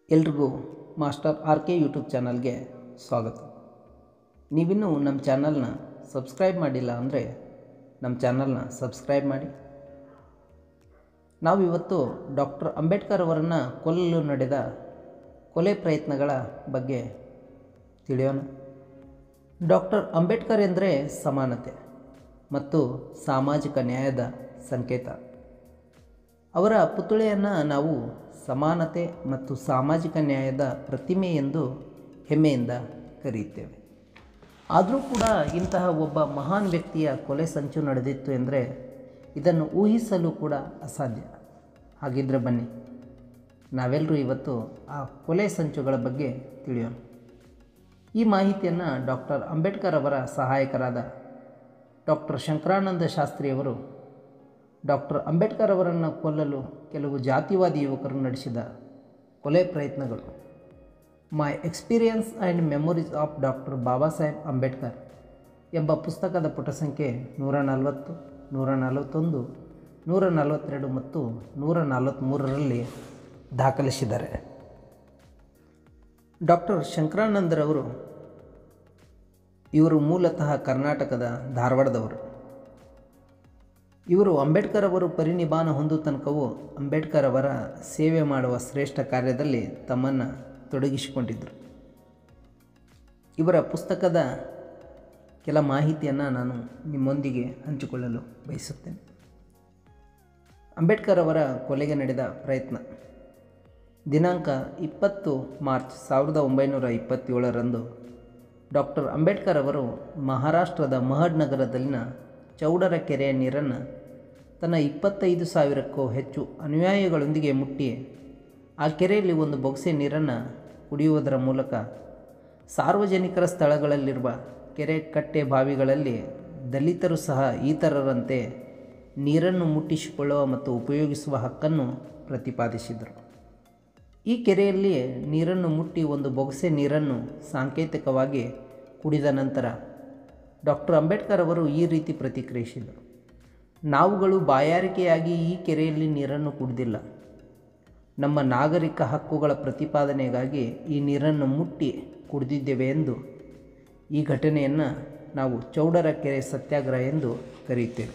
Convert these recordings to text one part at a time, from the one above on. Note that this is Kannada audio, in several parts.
ಎಲ್ರಿಗೂ ಮಾಸ್ಟರ್ ಆರ್ ಕೆ ಯೂಟ್ಯೂಬ್ ಚಾನಲ್ಗೆ ಸ್ವಾಗತ ನೀವಿನ್ನೂ ನಮ್ಮ ಚಾನಲ್ನ ಸಬ್ಸ್ಕ್ರೈಬ್ ಮಾಡಿಲ್ಲ ಅಂದರೆ ನಮ್ಮ ಚಾನಲ್ನ ಸಬ್ಸ್ಕ್ರೈಬ್ ಮಾಡಿ ನಾವಿವತ್ತು ಡಾಕ್ಟರ್ ಅಂಬೇಡ್ಕರ್ ಅವರನ್ನು ಕೊಲ್ಲಲು ನಡೆದ ಕೊಲೆ ಪ್ರಯತ್ನಗಳ ಬಗ್ಗೆ ತಿಳಿಯೋಣ ಡಾಕ್ಟರ್ ಅಂಬೇಡ್ಕರ್ ಎಂದರೆ ಸಮಾನತೆ ಮತ್ತು ಸಾಮಾಜಿಕ ನ್ಯಾಯದ ಸಂಕೇತ ಅವರ ಪುತ್ಥಳಿಯನ್ನು ನಾವು ಸಮಾನತೆ ಮತ್ತು ಸಾಮಾಜಿಕ ನ್ಯಾಯದ ಪ್ರತಿಮೆ ಎಂದು ಹೆಮ್ಮೆಯಿಂದ ಕರೆಯುತ್ತೇವೆ ಆದರೂ ಕೂಡ ಇಂತಹ ಒಬ್ಬ ಮಹಾನ್ ವ್ಯಕ್ತಿಯ ಕೊಲೆ ಸಂಚು ನಡೆದಿತ್ತು ಎಂದರೆ ಇದನ್ನು ಊಹಿಸಲು ಕೂಡ ಅಸಾಧ್ಯ ಹಾಗಿದ್ರೆ ಬನ್ನಿ ನಾವೆಲ್ಲರೂ ಇವತ್ತು ಆ ಕೊಲೆ ಸಂಚುಗಳ ಬಗ್ಗೆ ತಿಳಿಯೋಣ ಈ ಮಾಹಿತಿಯನ್ನು ಡಾಕ್ಟರ್ ಅಂಬೇಡ್ಕರ್ ಅವರ ಸಹಾಯಕರಾದ ಡಾಕ್ಟರ್ ಶಂಕರಾನಂದ ಶಾಸ್ತ್ರಿಯವರು ಡಾಕ್ಟರ್ ಅಂಬೇಡ್ಕರ್ ಅವರನ್ನು ಕೊಲ್ಲಲು ಕೆಲವು ಜಾತಿವಾದಿ ಯುವಕರು ನಡೆಸಿದ ಕೊಲೆ ಪ್ರಯತ್ನಗಳು my experience and memories of doctor Baba Saheb Ambedkar ಎಂಬ ಪುಸ್ತಕದ ಪುಟ ಸಂಖ್ಯೆ ನೂರ ನಲವತ್ತು ನೂರ ನಲವತ್ತೊಂದು ನೂರ ನಲವತ್ತೆರಡು ಮತ್ತು ನೂರ ನಲವತ್ತ್ಮೂರರಲ್ಲಿ ದಾಖಲಿಸಿದ್ದಾರೆ ಡಾಕ್ಟರ್ ಶಂಕರಾನಂದರವರು ಇವರು ಮೂಲತಃ ಕರ್ನಾಟಕದ ಧಾರವಾಡದವರು ಇವರು ಅಂಬೇಡ್ಕರ್ ಅವರು ಪರಿನಿಬ್ಬಾನ ಹೊಂದು ತನಕವೂ ಅಂಬೇಡ್ಕರ್ ಅವರ ಸೇವೆ ಮಾಡುವ ಶ್ರೇಷ್ಠ ಕಾರ್ಯದಲ್ಲಿ ತಮ್ಮನ್ನು ತೊಡಗಿಸಿಕೊಂಡಿದ್ದರು ಇವರ ಪುಸ್ತಕದ ಕೆಲ ಮಾಹಿತಿಯನ್ನು ನಾನು ನಿಮ್ಮೊಂದಿಗೆ ಹಂಚಿಕೊಳ್ಳಲು ಬಯಸುತ್ತೇನೆ ಅಂಬೇಡ್ಕರ್ ಅವರ ಕೊಲೆಗೆ ನಡೆದ ಪ್ರಯತ್ನ ದಿನಾಂಕ ಇಪ್ಪತ್ತು ಮಾರ್ಚ್ ಸಾವಿರದ ಒಂಬೈನೂರ ಇಪ್ಪತ್ತೇಳರಂದು ಡಾಕ್ಟರ್ ಅಂಬೇಡ್ಕರ್ ಅವರು ಮಹಾರಾಷ್ಟ್ರದ ಮಹಡ್ ನಗರದಲ್ಲಿನ ಚೌಡರ ಕೆರೆಯ ನೀರನ್ನು ತನ್ನ ಇಪ್ಪತ್ತೈದು ಸಾವಿರಕ್ಕೂ ಹೆಚ್ಚು ಅನುಯಾಯಿಗಳೊಂದಿಗೆ ಮುಟ್ಟಿ ಆ ಕೆರೆಯಲ್ಲಿ ಒಂದು ಬೊಗಸೆ ನೀರನ್ನು ಕುಡಿಯುವುದರ ಮೂಲಕ ಸಾರ್ವಜನಿಕರ ಸ್ಥಳಗಳಲ್ಲಿರುವ ಕೆರೆ ಕಟ್ಟೆ ಬಾವಿಗಳಲ್ಲಿ ದಲಿತರು ಸಹ ಇತರರಂತೆ ನೀರನ್ನು ಮುಟ್ಟಿಸಿಕೊಳ್ಳುವ ಮತ್ತು ಉಪಯೋಗಿಸುವ ಹಕ್ಕನ್ನು ಪ್ರತಿಪಾದಿಸಿದರು ಈ ಕೆರೆಯಲ್ಲಿ ನೀರನ್ನು ಮುಟ್ಟಿ ಒಂದು ಬೊಗಸೆ ನೀರನ್ನು ಸಾಂಕೇತಿಕವಾಗಿ ಕುಡಿದ ನಂತರ ಡಾಕ್ಟರ್ ಅಂಬೇಡ್ಕರ್ ಅವರು ಈ ರೀತಿ ಪ್ರತಿಕ್ರಿಯಿಸಿದರು ನಾವುಗಳು ಬಾಯಾರಿಕೆಯಾಗಿ ಈ ಕೆರೆಯಲ್ಲಿ ನೀರನ್ನು ಕುಡಿದಿಲ್ಲ ನಮ್ಮ ನಾಗರಿಕ ಹಕ್ಕುಗಳ ಪ್ರತಿಪಾದನೆಗಾಗಿ ಈ ನೀರನ್ನು ಮುಟ್ಟಿ ಕುಡಿದಿದ್ದೇವೆ ಎಂದು ಈ ಘಟನೆಯನ್ನು ನಾವು ಚೌಡರ ಕೆರೆ ಸತ್ಯಾಗ್ರಹ ಎಂದು ಕರೆಯುತ್ತೇವೆ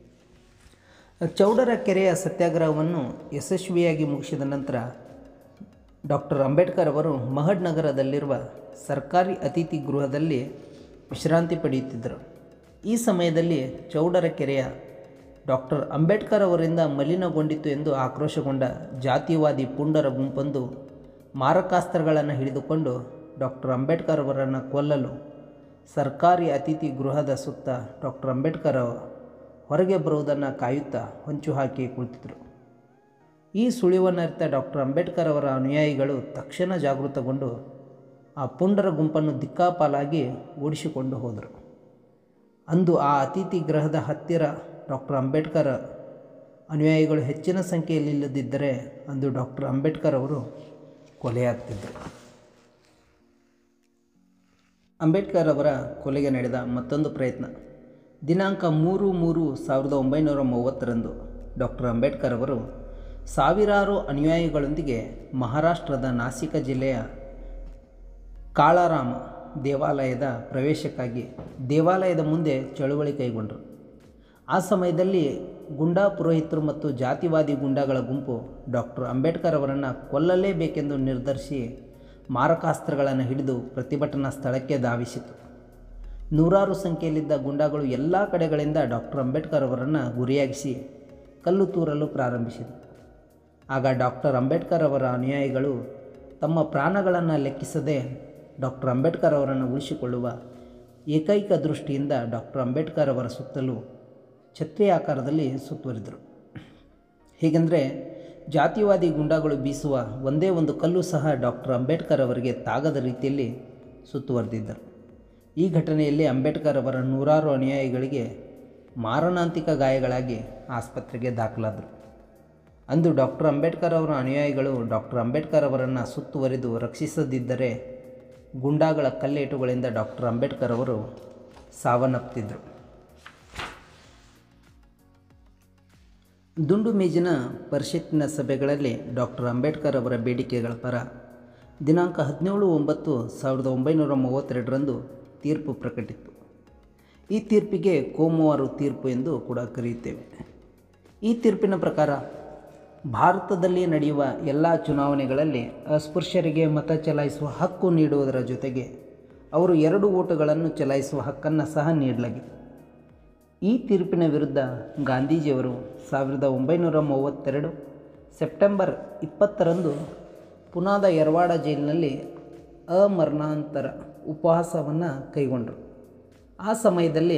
ಚೌಡರ ಕೆರೆಯ ಸತ್ಯಾಗ್ರಹವನ್ನು ಯಶಸ್ವಿಯಾಗಿ ಮುಗಿಸಿದ ನಂತರ ಡಾಕ್ಟರ್ ಅಂಬೇಡ್ಕರ್ ಅವರು ಮಹಡ್ ನಗರದಲ್ಲಿರುವ ಸರ್ಕಾರಿ ಅತಿಥಿ ಗೃಹದಲ್ಲಿ ವಿಶ್ರಾಂತಿ ಪಡೆಯುತ್ತಿದ್ದರು ಈ ಸಮಯದಲ್ಲಿ ಚೌಡರ ಕೆರೆಯ ಡಾಕ್ಟರ್ ಅಂಬೇಡ್ಕರ್ ಅವರಿಂದ ಮಲಿನಗೊಂಡಿತು ಎಂದು ಆಕ್ರೋಶಗೊಂಡ ಜಾತಿವಾದಿ ಪುಂಡರ ಗುಂಪೊಂದು ಮಾರಕಾಸ್ತ್ರಗಳನ್ನು ಹಿಡಿದುಕೊಂಡು ಡಾಕ್ಟರ್ ಅಂಬೇಡ್ಕರ್ ಅವರನ್ನು ಕೊಲ್ಲಲು ಸರ್ಕಾರಿ ಅತಿಥಿ ಗೃಹದ ಸುತ್ತ ಡಾಕ್ಟರ್ ಅಂಬೇಡ್ಕರ್ ಹೊರಗೆ ಬರುವುದನ್ನು ಕಾಯುತ್ತಾ ಹೊಂಚು ಹಾಕಿ ಕುಳಿತಿದ್ದರು ಈ ಸುಳಿವನ್ನರಿತ ಡಾಕ್ಟರ್ ಅಂಬೇಡ್ಕರ್ ಅವರ ಅನುಯಾಯಿಗಳು ತಕ್ಷಣ ಜಾಗೃತಗೊಂಡು ಆ ಪುಂಡರ ಗುಂಪನ್ನು ದಿಕ್ಕಾಪಾಲಾಗಿ ಓಡಿಸಿಕೊಂಡು ಹೋದರು ಅಂದು ಆ ಅತಿಥಿ ಗೃಹದ ಹತ್ತಿರ ಡಾಕ್ಟರ್ ಅಂಬೇಡ್ಕರ್ ಅನುಯಾಯಿಗಳು ಹೆಚ್ಚಿನ ಸಂಖ್ಯೆಯಲ್ಲಿ ಇಲ್ಲದಿದ್ದರೆ ಅಂದು ಡಾಕ್ಟರ್ ಅಂಬೇಡ್ಕರ್ ಅವರು ಕೊಲೆಯಾಗ್ತಿದ್ದರು ಅಂಬೇಡ್ಕರ್ ಅವರ ಕೊಲೆಗೆ ನಡೆದ ಮತ್ತೊಂದು ಪ್ರಯತ್ನ ದಿನಾಂಕ ಮೂರು ಮೂರು ಸಾವಿರದ ಒಂಬೈನೂರ ಮೂವತ್ತರಂದು ಡಾಕ್ಟರ್ ಅಂಬೇಡ್ಕರ್ ಅವರು ಸಾವಿರಾರು ಅನುಯಾಯಿಗಳೊಂದಿಗೆ ಮಹಾರಾಷ್ಟ್ರದ ನಾಸಿಕ ಜಿಲ್ಲೆಯ ಕಾಳಾರಾಮ ದೇವಾಲಯದ ಪ್ರವೇಶಕ್ಕಾಗಿ ದೇವಾಲಯದ ಮುಂದೆ ಚಳುವಳಿ ಕೈಗೊಂಡರು ಆ ಸಮಯದಲ್ಲಿ ಗುಂಡಾ ಪುರೋಹಿತರು ಮತ್ತು ಜಾತಿವಾದಿ ಗುಂಡಾಗಳ ಗುಂಪು ಡಾಕ್ಟರ್ ಅಂಬೇಡ್ಕರ್ ಅವರನ್ನು ಕೊಲ್ಲಲೇಬೇಕೆಂದು ನಿರ್ಧರಿಸಿ ಮಾರಕಾಸ್ತ್ರಗಳನ್ನು ಹಿಡಿದು ಪ್ರತಿಭಟನಾ ಸ್ಥಳಕ್ಕೆ ಧಾವಿಸಿತು ನೂರಾರು ಸಂಖ್ಯೆಯಲ್ಲಿದ್ದ ಗುಂಡಾಗಳು ಎಲ್ಲ ಕಡೆಗಳಿಂದ ಡಾಕ್ಟರ್ ಅಂಬೇಡ್ಕರ್ ಅವರನ್ನು ಗುರಿಯಾಗಿಸಿ ಕಲ್ಲು ತೂರಲು ಪ್ರಾರಂಭಿಸಿದರು ಆಗ ಡಾಕ್ಟರ್ ಅಂಬೇಡ್ಕರ್ ಅವರ ಅನುಯಾಯಿಗಳು ತಮ್ಮ ಪ್ರಾಣಗಳನ್ನು ಲೆಕ್ಕಿಸದೆ ಡಾಕ್ಟರ್ ಅಂಬೇಡ್ಕರ್ ಅವರನ್ನು ಉಳಿಸಿಕೊಳ್ಳುವ ಏಕೈಕ ದೃಷ್ಟಿಯಿಂದ ಡಾಕ್ಟರ್ ಅಂಬೇಡ್ಕರ್ ಅವರ ಸುತ್ತಲೂ ಛತ್ರಿ ಆಕಾರದಲ್ಲಿ ಸುತ್ತುವರಿದರು ಹೀಗೆಂದರೆ ಜಾತಿವಾದಿ ಗುಂಡಾಗಳು ಬೀಸುವ ಒಂದೇ ಒಂದು ಕಲ್ಲು ಸಹ ಡಾಕ್ಟರ್ ಅಂಬೇಡ್ಕರ್ ಅವರಿಗೆ ತಾಗದ ರೀತಿಯಲ್ಲಿ ಸುತ್ತುವರೆದಿದ್ದರು ಈ ಘಟನೆಯಲ್ಲಿ ಅಂಬೇಡ್ಕರ್ ಅವರ ನೂರಾರು ಅನುಯಾಯಿಗಳಿಗೆ ಮಾರಣಾಂತಿಕ ಗಾಯಗಳಾಗಿ ಆಸ್ಪತ್ರೆಗೆ ದಾಖಲಾದರು ಅಂದು ಡಾಕ್ಟರ್ ಅಂಬೇಡ್ಕರ್ ಅವರ ಅನುಯಾಯಿಗಳು ಡಾಕ್ಟರ್ ಅಂಬೇಡ್ಕರ್ ಅವರನ್ನು ಸುತ್ತುವರಿದು ರಕ್ಷಿಸದಿದ್ದರೆ ಗುಂಡಾಗಳ ಕಲ್ಲೇಟುಗಳಿಂದ ಡಾಕ್ಟರ್ ಅಂಬೇಡ್ಕರ್ ಅವರು ಸಾವನ್ನಪ್ಪಿದ್ರು ದುಂಡು ಮೇಜಿನ ಪರಿಷತ್ತಿನ ಸಭೆಗಳಲ್ಲಿ ಡಾಕ್ಟರ್ ಅಂಬೇಡ್ಕರ್ ಅವರ ಬೇಡಿಕೆಗಳ ಪರ ದಿನಾಂಕ ಹದಿನೇಳು ಒಂಬತ್ತು ಸಾವಿರದ ಒಂಬೈನೂರ ಮೂವತ್ತೆರಡರಂದು ತೀರ್ಪು ಪ್ರಕಟಿತ್ತು ಈ ತೀರ್ಪಿಗೆ ಕೋಮುವಾರು ತೀರ್ಪು ಎಂದು ಕೂಡ ಕರೆಯುತ್ತೇವೆ ಈ ತೀರ್ಪಿನ ಪ್ರಕಾರ ಭಾರತದಲ್ಲಿ ನಡೆಯುವ ಎಲ್ಲ ಚುನಾವಣೆಗಳಲ್ಲಿ ಅಸ್ಪೃಶ್ಯರಿಗೆ ಮತ ಚಲಾಯಿಸುವ ಹಕ್ಕು ನೀಡುವುದರ ಜೊತೆಗೆ ಅವರು ಎರಡು ಓಟುಗಳನ್ನು ಚಲಾಯಿಸುವ ಹಕ್ಕನ್ನು ಸಹ ನೀಡಲಾಗಿದೆ ಈ ತೀರ್ಪಿನ ವಿರುದ್ಧ ಗಾಂಧೀಜಿಯವರು ಸಾವಿರದ ಒಂಬೈನೂರ ಮೂವತ್ತೆರಡು ಸೆಪ್ಟೆಂಬರ್ ಇಪ್ಪತ್ತರಂದು ಪುನಾದ ಯರವಾಡ ಜೈಲಿನಲ್ಲಿ ಅಮರಣಾಂತರ ಉಪವಾಸವನ್ನು ಕೈಗೊಂಡರು ಆ ಸಮಯದಲ್ಲಿ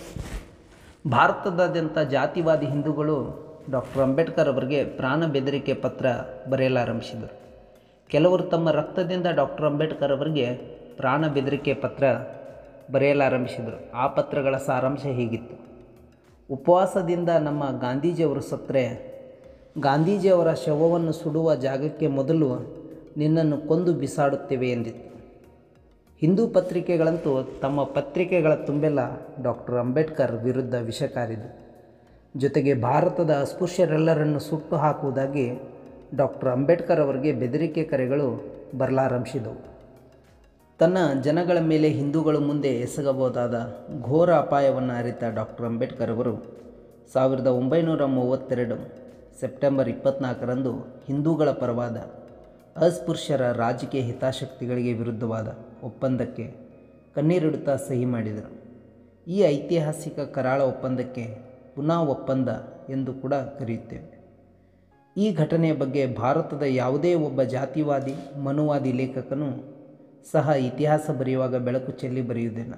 ಭಾರತದಾದ್ಯಂತ ಜಾತಿವಾದಿ ಹಿಂದೂಗಳು ಡಾಕ್ಟರ್ ಅಂಬೇಡ್ಕರ್ ಅವರಿಗೆ ಪ್ರಾಣ ಬೆದರಿಕೆ ಪತ್ರ ಬರೆಯಲಾರಂಭಿಸಿದರು ಕೆಲವರು ತಮ್ಮ ರಕ್ತದಿಂದ ಡಾಕ್ಟರ್ ಅಂಬೇಡ್ಕರ್ ಅವರಿಗೆ ಪ್ರಾಣ ಬೆದರಿಕೆ ಪತ್ರ ಬರೆಯಲಾರಂಭಿಸಿದರು ಆ ಪತ್ರಗಳ ಸಾರಾಂಶ ಹೀಗಿತ್ತು ಉಪವಾಸದಿಂದ ನಮ್ಮ ಗಾಂಧೀಜಿಯವರು ಸತ್ತರೆ ಗಾಂಧೀಜಿಯವರ ಶವವನ್ನು ಸುಡುವ ಜಾಗಕ್ಕೆ ಮೊದಲು ನಿನ್ನನ್ನು ಕೊಂದು ಬಿಸಾಡುತ್ತೇವೆ ಎಂದಿತ್ತು ಹಿಂದೂ ಪತ್ರಿಕೆಗಳಂತೂ ತಮ್ಮ ಪತ್ರಿಕೆಗಳ ತುಂಬೆಲ್ಲ ಡಾಕ್ಟರ್ ಅಂಬೇಡ್ಕರ್ ವಿರುದ್ಧ ವಿಷಕಾರಿದು ಜೊತೆಗೆ ಭಾರತದ ಅಸ್ಪೃಶ್ಯರೆಲ್ಲರನ್ನು ಸುಟ್ಟು ಹಾಕುವುದಾಗಿ ಡಾಕ್ಟರ್ ಅಂಬೇಡ್ಕರ್ ಅವರಿಗೆ ಬೆದರಿಕೆ ಕರೆಗಳು ಬರಲಾರಂಭಿಸಿದವು ತನ್ನ ಜನಗಳ ಮೇಲೆ ಹಿಂದೂಗಳು ಮುಂದೆ ಎಸಗಬಹುದಾದ ಘೋರ ಅಪಾಯವನ್ನು ಅರಿತ ಡಾಕ್ಟರ್ ಅಂಬೇಡ್ಕರ್ ಅವರು ಸಾವಿರದ ಒಂಬೈನೂರ ಮೂವತ್ತೆರಡು ಸೆಪ್ಟೆಂಬರ್ ಇಪ್ಪತ್ತ್ನಾಲ್ಕರಂದು ಹಿಂದೂಗಳ ಪರವಾದ ಅಸ್ಪೃಶ್ಯರ ರಾಜಕೀಯ ಹಿತಾಸಕ್ತಿಗಳಿಗೆ ವಿರುದ್ಧವಾದ ಒಪ್ಪಂದಕ್ಕೆ ಕಣ್ಣೀರಿಡುತ್ತಾ ಸಹಿ ಮಾಡಿದರು ಈ ಐತಿಹಾಸಿಕ ಕರಾಳ ಒಪ್ಪಂದಕ್ಕೆ ಪುನಃ ಒಪ್ಪಂದ ಎಂದು ಕೂಡ ಕರೆಯುತ್ತೇವೆ ಈ ಘಟನೆಯ ಬಗ್ಗೆ ಭಾರತದ ಯಾವುದೇ ಒಬ್ಬ ಜಾತಿವಾದಿ ಮನುವಾದಿ ಲೇಖಕನು ಸಹ ಇತಿಹಾಸ ಬರೆಯುವಾಗ ಬೆಳಕು ಚೆಲ್ಲಿ ಬರೆಯುವುದಿಲ್ಲ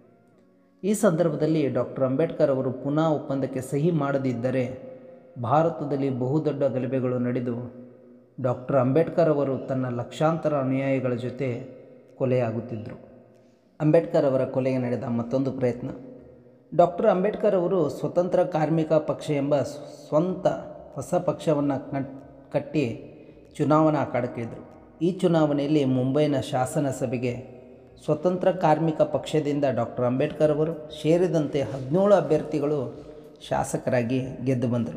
ಈ ಸಂದರ್ಭದಲ್ಲಿ ಡಾಕ್ಟರ್ ಅಂಬೇಡ್ಕರ್ ಅವರು ಪುನಃ ಒಪ್ಪಂದಕ್ಕೆ ಸಹಿ ಮಾಡದಿದ್ದರೆ ಭಾರತದಲ್ಲಿ ಬಹುದೊಡ್ಡ ಗಲಭೆಗಳು ನಡೆದು ಡಾಕ್ಟರ್ ಅಂಬೇಡ್ಕರ್ ಅವರು ತನ್ನ ಲಕ್ಷಾಂತರ ಅನುಯಾಯಿಗಳ ಜೊತೆ ಕೊಲೆಯಾಗುತ್ತಿದ್ದರು ಅಂಬೇಡ್ಕರ್ ಅವರ ಕೊಲೆಗೆ ನಡೆದ ಮತ್ತೊಂದು ಪ್ರಯತ್ನ ಡಾಕ್ಟರ್ ಅಂಬೇಡ್ಕರ್ ಅವರು ಸ್ವತಂತ್ರ ಕಾರ್ಮಿಕ ಪಕ್ಷ ಎಂಬ ಸ್ವಂತ ಹೊಸ ಪಕ್ಷವನ್ನು ಕಟ್ಟಿ ಚುನಾವಣಾ ಅಖಾಡಕ್ಕಿಳಿದರು ಈ ಚುನಾವಣೆಯಲ್ಲಿ ಮುಂಬೈನ ಶಾಸನ ಸಭೆಗೆ ಸ್ವತಂತ್ರ ಕಾರ್ಮಿಕ ಪಕ್ಷದಿಂದ ಡಾಕ್ಟರ್ ಅಂಬೇಡ್ಕರ್ ಅವರು ಸೇರಿದಂತೆ ಹದಿನೇಳು ಅಭ್ಯರ್ಥಿಗಳು ಶಾಸಕರಾಗಿ ಗೆದ್ದು ಬಂದರು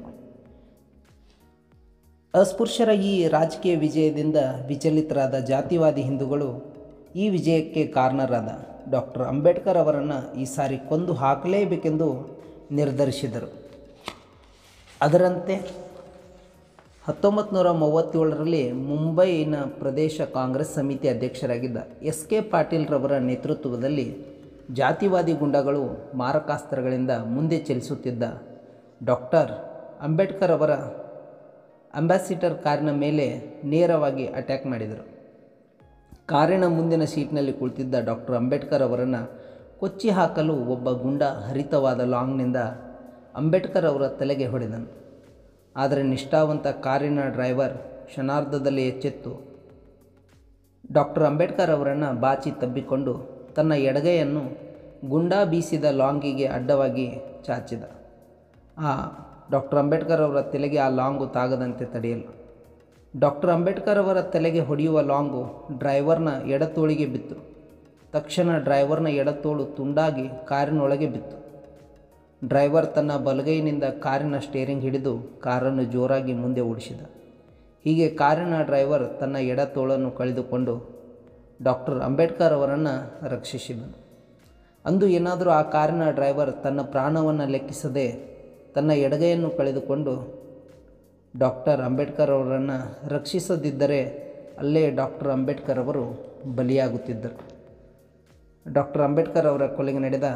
ಅಸ್ಪೃಶ್ಯರ ಈ ರಾಜಕೀಯ ವಿಜಯದಿಂದ ವಿಚಲಿತರಾದ ಜಾತಿವಾದಿ ಹಿಂದೂಗಳು ಈ ವಿಜಯಕ್ಕೆ ಕಾರಣರಾದ ಡಾಕ್ಟರ್ ಅಂಬೇಡ್ಕರ್ ಅವರನ್ನು ಈ ಸಾರಿ ಕೊಂದು ಹಾಕಲೇಬೇಕೆಂದು ನಿರ್ಧರಿಸಿದರು ಅದರಂತೆ ಹತ್ತೊಂಬತ್ತು ನೂರ ಮೂವತ್ತೇಳರಲ್ಲಿ ಮುಂಬೈನ ಪ್ರದೇಶ ಕಾಂಗ್ರೆಸ್ ಸಮಿತಿ ಅಧ್ಯಕ್ಷರಾಗಿದ್ದ ಎಸ್ ಕೆ ಪಾಟೀಲ್ರವರ ನೇತೃತ್ವದಲ್ಲಿ ಜಾತಿವಾದಿ ಗುಂಡಗಳು ಮಾರಕಾಸ್ತ್ರಗಳಿಂದ ಮುಂದೆ ಚಲಿಸುತ್ತಿದ್ದ ಡಾಕ್ಟರ್ ಅಂಬೇಡ್ಕರ್ ಅವರ ಅಂಬಾಸಿಡರ್ ಕಾರಿನ ಮೇಲೆ ನೇರವಾಗಿ ಅಟ್ಯಾಕ್ ಮಾಡಿದರು ಕಾರಿನ ಮುಂದಿನ ಸೀಟ್ನಲ್ಲಿ ಕುಳಿತಿದ್ದ ಡಾಕ್ಟರ್ ಅಂಬೇಡ್ಕರ್ ಅವರನ್ನು ಕೊಚ್ಚಿ ಹಾಕಲು ಒಬ್ಬ ಗುಂಡ ಹರಿತವಾದ ಲಾಂಗ್ನಿಂದ ಅಂಬೇಡ್ಕರ್ ಅವರ ತಲೆಗೆ ಹೊಡೆದನು ಆದರೆ ನಿಷ್ಠಾವಂತ ಕಾರಿನ ಡ್ರೈವರ್ ಕ್ಷಣಾರ್ಧದಲ್ಲಿ ಎಚ್ಚೆತ್ತು ಡಾಕ್ಟರ್ ಅಂಬೇಡ್ಕರ್ ಅವರನ್ನು ಬಾಚಿ ತಬ್ಬಿಕೊಂಡು ತನ್ನ ಎಡಗೈಯನ್ನು ಗುಂಡಾ ಬೀಸಿದ ಲಾಂಗಿಗೆ ಅಡ್ಡವಾಗಿ ಚಾಚಿದ ಆ ಡಾಕ್ಟರ್ ಅಂಬೇಡ್ಕರ್ ಅವರ ತಲೆಗೆ ಆ ಲಾಂಗು ತಾಗದಂತೆ ತಡೆಯಲು ಡಾಕ್ಟರ್ ಅಂಬೇಡ್ಕರ್ ಅವರ ತಲೆಗೆ ಹೊಡೆಯುವ ಲಾಂಗು ಡ್ರೈವರ್ನ ಎಡತೋಳಿಗೆ ಬಿತ್ತು ತಕ್ಷಣ ಡ್ರೈವರ್ನ ಎಡತೋಳು ತುಂಡಾಗಿ ಕಾರಿನೊಳಗೆ ಬಿತ್ತು ಡ್ರೈವರ್ ತನ್ನ ಬಲಗೈನಿಂದ ಕಾರಿನ ಸ್ಟೇರಿಂಗ್ ಹಿಡಿದು ಕಾರನ್ನು ಜೋರಾಗಿ ಮುಂದೆ ಓಡಿಸಿದ ಹೀಗೆ ಕಾರಿನ ಡ್ರೈವರ್ ತನ್ನ ಎಡತೋಳನ್ನು ಕಳೆದುಕೊಂಡು ಡಾಕ್ಟರ್ ಅಂಬೇಡ್ಕರ್ ಅವರನ್ನು ರಕ್ಷಿಸಿದನು ಅಂದು ಏನಾದರೂ ಆ ಕಾರಿನ ಡ್ರೈವರ್ ತನ್ನ ಪ್ರಾಣವನ್ನು ಲೆಕ್ಕಿಸದೆ ತನ್ನ ಎಡಗೈಯನ್ನು ಕಳೆದುಕೊಂಡು ಡಾಕ್ಟರ್ ಅಂಬೇಡ್ಕರ್ ಅವರನ್ನು ರಕ್ಷಿಸದಿದ್ದರೆ ಅಲ್ಲೇ ಡಾಕ್ಟರ್ ಅಂಬೇಡ್ಕರ್ ಅವರು ಬಲಿಯಾಗುತ್ತಿದ್ದರು ಡಾಕ್ಟರ್ ಅಂಬೇಡ್ಕರ್ ಅವರ ಕೊಲೆಗೆ ನಡೆದ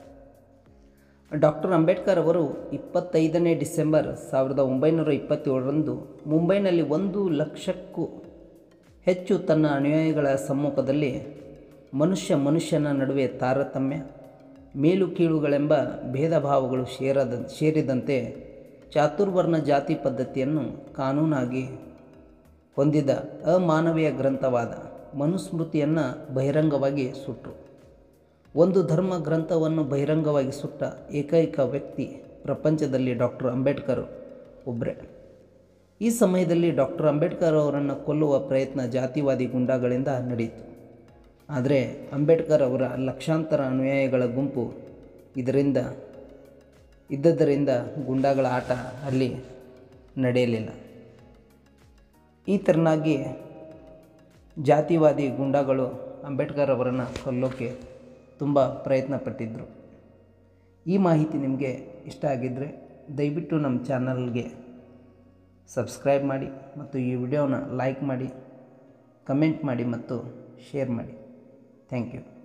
ಡಾಕ್ಟರ್ ಅಂಬೇಡ್ಕರ್ ಅವರು ಇಪ್ಪತ್ತೈದನೇ ಡಿಸೆಂಬರ್ ಸಾವಿರದ ಒಂಬೈನೂರ ಇಪ್ಪತ್ತೇಳರಂದು ಮುಂಬೈನಲ್ಲಿ ಒಂದು ಲಕ್ಷಕ್ಕೂ ಹೆಚ್ಚು ತನ್ನ ಅನುಯಾಯಿಗಳ ಸಮ್ಮುಖದಲ್ಲಿ ಮನುಷ್ಯ ಮನುಷ್ಯನ ನಡುವೆ ತಾರತಮ್ಯ ಮೇಲು ಕೀಳುಗಳೆಂಬ ಭೇದ ಭಾವಗಳು ಸೇರದ ಸೇರಿದಂತೆ ಚಾತುರ್ವರ್ಣ ಜಾತಿ ಪದ್ಧತಿಯನ್ನು ಕಾನೂನಾಗಿ ಹೊಂದಿದ ಅಮಾನವೀಯ ಗ್ರಂಥವಾದ ಮನುಸ್ಮೃತಿಯನ್ನು ಬಹಿರಂಗವಾಗಿ ಸುಟ್ಟರು ಒಂದು ಧರ್ಮ ಗ್ರಂಥವನ್ನು ಬಹಿರಂಗವಾಗಿ ಸುಟ್ಟ ಏಕೈಕ ವ್ಯಕ್ತಿ ಪ್ರಪಂಚದಲ್ಲಿ ಡಾಕ್ಟರ್ ಅಂಬೇಡ್ಕರ್ ಒಬ್ಬರೇ ಈ ಸಮಯದಲ್ಲಿ ಡಾಕ್ಟರ್ ಅಂಬೇಡ್ಕರ್ ಅವರನ್ನು ಕೊಲ್ಲುವ ಪ್ರಯತ್ನ ಜಾತಿವಾದಿ ಗುಂಡಾಗಳಿಂದ ನಡೆಯಿತು ಆದರೆ ಅಂಬೇಡ್ಕರ್ ಅವರ ಲಕ್ಷಾಂತರ ಅನುಯಾಯಿಗಳ ಗುಂಪು ಇದರಿಂದ ಇದ್ದದರಿಂದ ಗುಂಡಾಗಳ ಆಟ ಅಲ್ಲಿ ನಡೆಯಲಿಲ್ಲ ಈ ಥರನಾಗಿ ಜಾತಿವಾದಿ ಗುಂಡಾಗಳು ಅಂಬೇಡ್ಕರ್ ಅವರನ್ನು ಕೊಲ್ಲೋಕ್ಕೆ ತುಂಬ ಪ್ರಯತ್ನ ಪಟ್ಟಿದ್ದರು ಈ ಮಾಹಿತಿ ನಿಮಗೆ ಇಷ್ಟ ಆಗಿದ್ದರೆ ದಯವಿಟ್ಟು ನಮ್ಮ ಚಾನಲ್ಗೆ ಸಬ್ಸ್ಕ್ರೈಬ್ ಮಾಡಿ ಮತ್ತು ಈ ವಿಡಿಯೋನ ಲೈಕ್ ಮಾಡಿ ಕಮೆಂಟ್ ಮಾಡಿ ಮತ್ತು ಶೇರ್ ಮಾಡಿ ಥ್ಯಾಂಕ್ ಯು